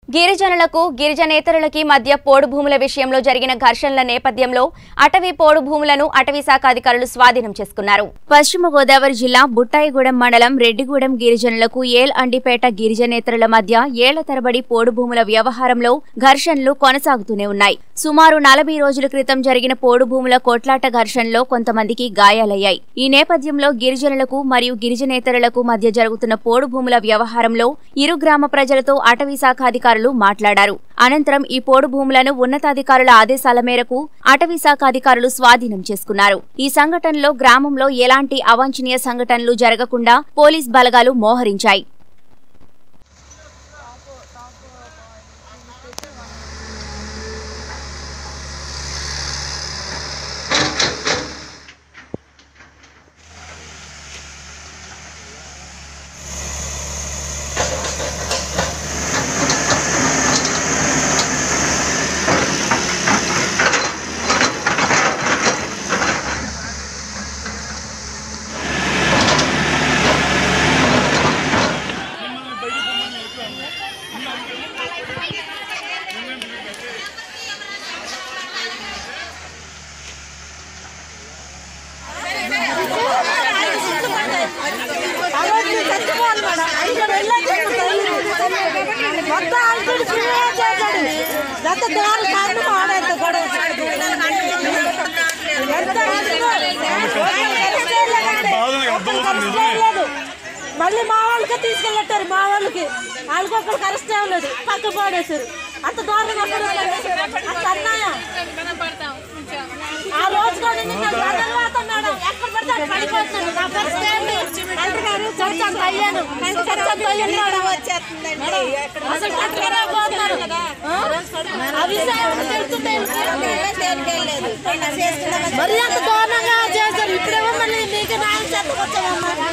గిరిజనులకు గిరిజనేతరులకి మధ్య పోడు భూముల విషయంలో జరిగిన ఘర్షణల నేపథ్యంలో అటవీ పోడు భూములను అటవీ శాఖ అధికారులు స్వాధీనం చేసుకున్నారు పశ్చిమ గోదావరి జిల్లా బుట్టాయిగూడెం మండలం రెడ్డిగూడెం గిరిజనులకు ఏల్ అండిపేట గిరిజనేతరుల మధ్య ఏళ్ల తరబడి పోడు భూముల వ్యవహారంలో ఘర్షణలు కొనసాగుతూనే ఉన్నాయి సుమారు నలభై రోజుల క్రితం జరిగిన పోడు భూముల కొట్లాట ఘర్షణలో కొంతమందికి గాయాలయ్యాయి ఈ నేపథ్యంలో గిరిజనులకు మరియు గిరిజనేతరులకు మధ్య జరుగుతున్న పోడు భూముల వ్యవహారంలో ఇరు గ్రామ ప్రజలతో అటవీ శాఖ అధికారులు మాట్లాడారు అనంతరం ఈ పోడు భూములను ఉన్నతాధికారుల ఆదేశాల మేరకు అటవీ శాఖ అధికారులు స్వాధీనం చేసుకున్నారు ఈ సంఘటనలో గ్రామంలో ఎలాంటి అవాంఛనీయ సంఘటనలు జరగకుండా పోలీస్ బలగాలు మోహరించాయి అవన్నీ చచ్చిపోవాలి మేడం. ఇంకా వెళ్ళొచ్చు. మొత్తం అంటుడు శివే చేశాడు. గత దినాల కారణం ఆడేంత గొడవ. ఎంత అడుగు. ఒకరు అరెస్ట్ చేయలేదండి. ఒకరు అరెస్ట్ చేయలేదు. మళ్ళీ మా వాళ్ళకే తీసుకెళ్ళట్టారు మా వాళ్ళకి వాళ్ళకి ఒకరికి అరెస్ట్ అవ్వలేదు పక్క పాడేశారు అంత దారుణంగా అక్కడ అంత అన్యాయం ఆ రోజు కూడా నిన్న జగన్మాత మేడం ఎక్కడ పడితే అక్కడ పడిపోతున్నాడు నా పరిస్థితి ఏంటి? మంత్రి గారు చర్చ అంత అయ్యాను చర్చ అంత అయ్యాను మేడం. అసలు పట్టుకునే పోతున్నారు ఆ? ఆ విషయం ఎవరికి తెలుస్తుంది వీళ్ళకి? మరి అంత దారుణంగా చేశారు ఇప్పుడేమో మళ్ళీ మీకు న్యాయం చెప్పకొచ్చామమ్మా